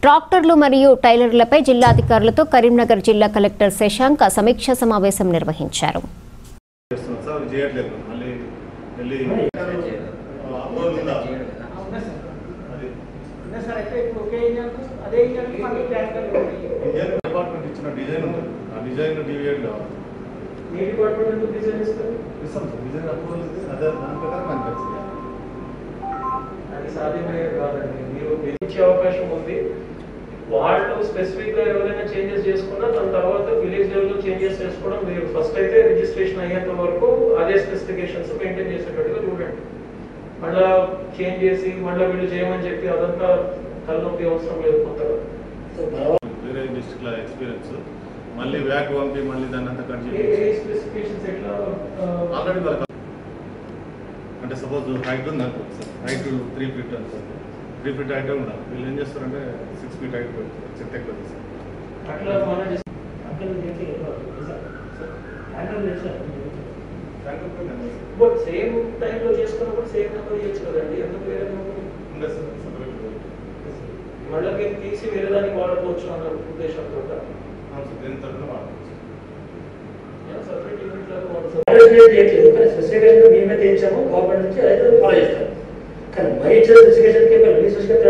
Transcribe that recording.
ట్రాక్టర్లు మరియు టైలర్లపై జిల్లా అధికారులతో కరీంనగర్ జిల్లా కలెక్టర్ శశాంక్ సమీక్షా సమావేశం నిర్వహించారు చేస్తున్నాం సార్ అవి చేయట్లేదు మళ్ళీ వెళ్ళి అప్రూవల్ ఉందా అది సార్ అయితే ఇప్పుడు ఒకే ఇంజన్ అదే ఇంజన్ మళ్ళీ ట్యాంకర్ ఇంజన్ డిపార్ట్మెంట్ ఇచ్చిన డిజైన్ ఉంటుంది ఆ డిజైన్ డివియేట్ కావాలి మీ డిపార్ట్మెంట్ ఎందుకు డిజైన్ ఇస్తారు ఇస్తాం సార్ డిజైన్ అప్రూవల్ ఇస్తే అదే దాని ప్రకారం మ్యానుఫ్యాక్చర్ అది సాధ్యమయ్యేది కాదండి మీరు ఇచ్చే అవకాశం ఉంది వాళ్ళు స్పెసిఫిక్ గా ఎవరైనా చేంజెస్ చేసుకున్నా దాని తర్వాత విలేజ్ లెవెల్ లో చేంజెస్ చేసుకోవడం మీరు ఫస్ట్ అయితే రిజిస్ట్రేషన్ అయ్యేంత వరకు అదే స్పెసిఫికేషన్స్ మెయింటైన్ చేసేటట్టుగా చూడండి మళ్ళా చేంజ్ చేసి మళ్ళీ వీళ్ళు చేయమని చెప్పి అదంతా తలనొప్పి అవసరం లేదు కొత్తగా వేరే డిస్ట్రిక్ట్ ఎక్స్పీరియన్స్ మళ్ళీ వ్యాక్ పంపి మళ్ళీ దాన్ని అంతా కట్ ఏ చేసి స్పెసిఫికేషన్స్ ఎట్లా ఆ, ఆల్రెడీ వాళ్ళకి అంటే సపోజ్ హైట్ ఉంది అనుకో సార్ హైట్ త్రీ ఫీట్ అనుకో త్రీ ఫీట్ హైట్ ఉండాలి వీళ్ళు ఏం చేస్తారంటే సిక్స్ ఫీట్ హైట్ పెడతారు చెత్త ఎక్కువ తీస్తారు అట్లా మన dis- బట్ సేమ్ టైంలో చేసుకున్నప్పుడు సేమ్ నెంబర్ ఇవ్వచ్చు కదండి ఎందుకు వేరే నెంబర్ ఉండే సార్ separate. మళ్ళీ మీరు తీసి వేరే దానికి వాడుకోవచ్చు అన్న ఉద్దేశంతో అవును సార్ దేని తరఫున వాడుకోవచ్చు సపరేట్ యూనిట్ లాగా వాడుకోవచ్చు మేనేజ్మెంట్ చేయట్లేదు కానీ స్పెసిఫికేషన్ మేమే తెచ్చాము గవర్నమెంట్ నుంచి అయితే ఫాలో చేస్తాం కానీ మరి ఇచ్చిన స్పెసిఫికేషన్కి రిలీజ్